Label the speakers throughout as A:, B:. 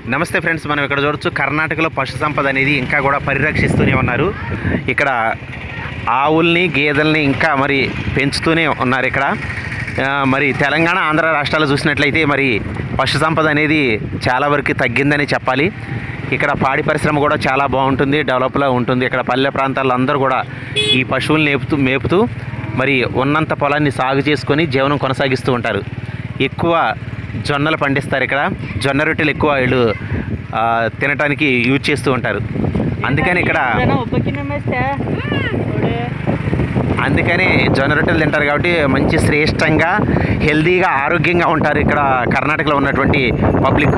A: నమస్తే ఫ్రెండ్స్ మనం ఇక్కడ చూడొచ్చు కర్ణాటకలో పశు సంపద అనేది ఇంకా కూడా పరిరక్షిస్తూనే ఉన్నారు ఇక్కడ ఆవుల్ని గేదెల్ని ఇంకా మరి పెంచుతూనే ఉన్నారు ఇక్కడ ఆ, మరి తెలంగాణ ఆంధ్ర రాష్ట్రాలు చూసినట్లయితే మరి పశు సంపద అనేది చాలా వరకు తగ్గిందని చెప్పాలి ఇక్కడ పాడి పరిశ్రమ కూడా చాలా బాగుంటుంది డెవలప్లో ఉంటుంది ఇక్కడ పల్లె ప్రాంతాల్లో అందరూ కూడా ఈ పశువుల్ని మేపుతూ మేపుతూ మరి ఉన్నంత పొలాన్ని సాగు చేసుకొని జీవనం కొనసాగిస్తూ ఉంటారు ఎక్కువ జొన్నలు పండిస్తారు ఇక్కడ జొన్న రొట్టెలు ఎక్కువ వీళ్ళు ఆ, తినటానికి యూజ్ చేస్తూ ఉంటారు అందుకని ఇక్కడ
B: ಒಬ್ಬಕಿನ ಮೇಸ್ತೆ ನೋಡಿ
A: అందుకని జొన్న రొట్టెలు తింటారు కాబట్టి మంచి శ్రేష్టంగా హెల్దీగా ఆరోగ్యంగా ఉంటారు ఇక్కడ కర్ణాటకలో ఉన్నటువంటి పబ్లిక్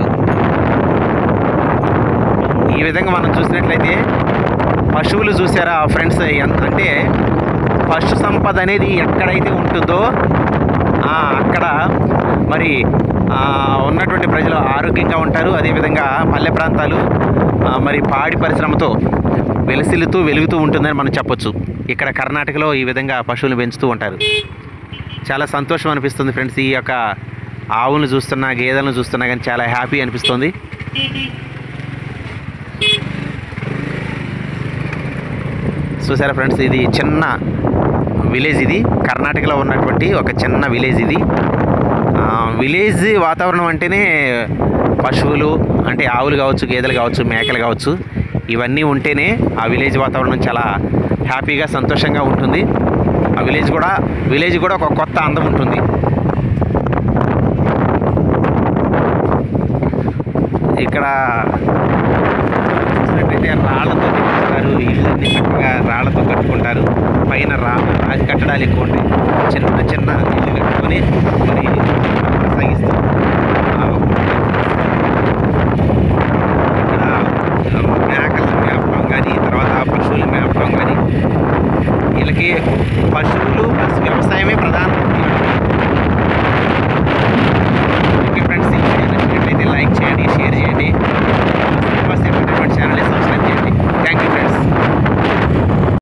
A: ఈ విధంగా మనం చూసినట్లయితే పశువులు చూసారా ఫ్రెండ్స్ ఎంత అంటే పశు సంపద అనేది ఎక్కడైతే ఉంటుందో ఆ, అక్కడ మరి ఆ, ఉన్నటువంటి ప్రజలు ఆరోగ్యంగా ఉంటారు అదేవిధంగా పల్లె ప్రాంతాలు ఆ, మరి పాడి పరిశ్రమతో వెలసిల్లుతూ వెలుగుతూ ఉంటుందని మనం చెప్పొచ్చు ఇక్కడ కర్ణాటకలో ఈ విధంగా పశువులు పెంచుతూ ఉంటారు చాలా సంతోషం అనిపిస్తుంది ఫ్రెండ్స్ ఈ యొక్క ఆవులను చూస్తున్నా గేదెలను చూస్తున్నా కానీ చాలా హ్యాపీ అనిపిస్తుంది చూసారా ఫ్రెండ్స్ ఇది చిన్న విలేజ్ ఇది కర్ణాటకలో ఉన్నటువంటి ఒక చిన్న విలేజ్ ఇది ఆ, విలేజ్ వాతావరణం అంటేనే పశువులు అంటే ఆవులు కావచ్చు గేదెలు కావచ్చు మేకలు కావచ్చు ఇవన్నీ ఉంటేనే ఆ విలేజ్ వాతావరణం చాలా హ్యాపీగా సంతోషంగా ఉంటుంది ఆ విలేజ్ కూడా విలేజ్ కూడా ఒక కొత్త అందం ఉంటుంది ఇక్కడ చూసినట్టయితే రాళ్లతో కట్టుకుంటారు ఇళ్ళన్ని చక్కగా రాళ్లతో కట్టుకుంటారు పైన రా రాగి కట్టడాలు ఎక్కువ ఉంటాయి చిన్న చిన్న ఇల్లు కట్టుకొని మరి కొనసాగిస్తారు ఆ, ఇక్కడ మేకల మేపడం కానీ తర్వాత పశువుల మేపడం కానీ వీళ్ళకి